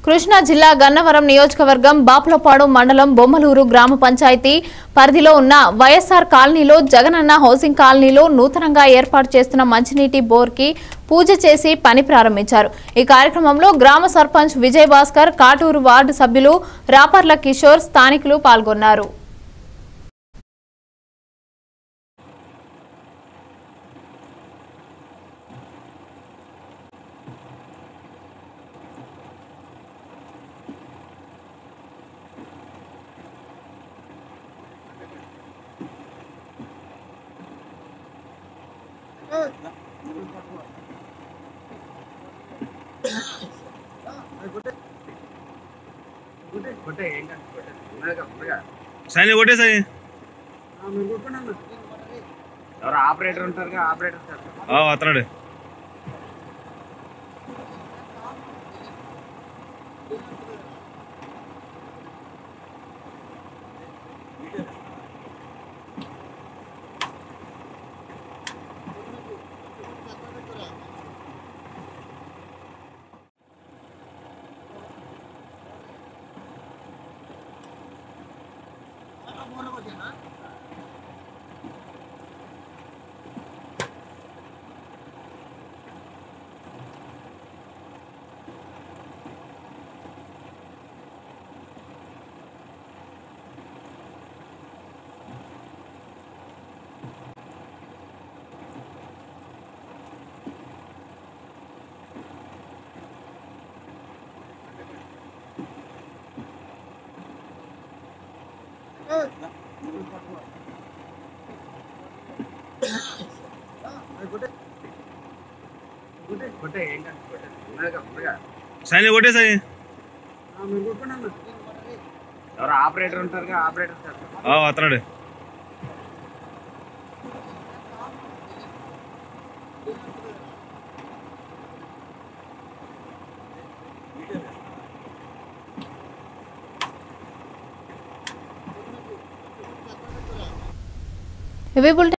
కృష్ణా జిల్లా గన్నవరం నియోజకవర్గం బాపులపాడు మండలం బొమ్మలూరు గ్రామ పంచాయతీ పరిధిలో ఉన్న వైఎస్ఆర్ కాలనీలో జగనన్న హౌసింగ్ కాలనీలో నూతనంగా ఏర్పాటు చేస్తున్న మంచినీటి బోర్కి పూజ చేసి పని ప్రారంభించారు ఈ కార్యక్రమంలో గ్రామ సర్పంచ్ విజయ్ భాస్కర్ కాటూరు వార్డు సభ్యులు రాపర్ల కిషోర్ స్థానికులు పాల్గొన్నారు సైన్ కొట్టే సై ఎవరు ఆపరేటర్ ఉంటారుగా ఆపరేటర్ సార్ అతనాడు కొట్టే ఏంటంటే కొట్టే ఉన్నదిగా ఉన్నదిగా సైన్ కొట్టే సై ఎవరు ఆపరేటర్ ఉంటారుగా ఆపరేటర్ సార్ అతనాడు ఇవి బులెటిన్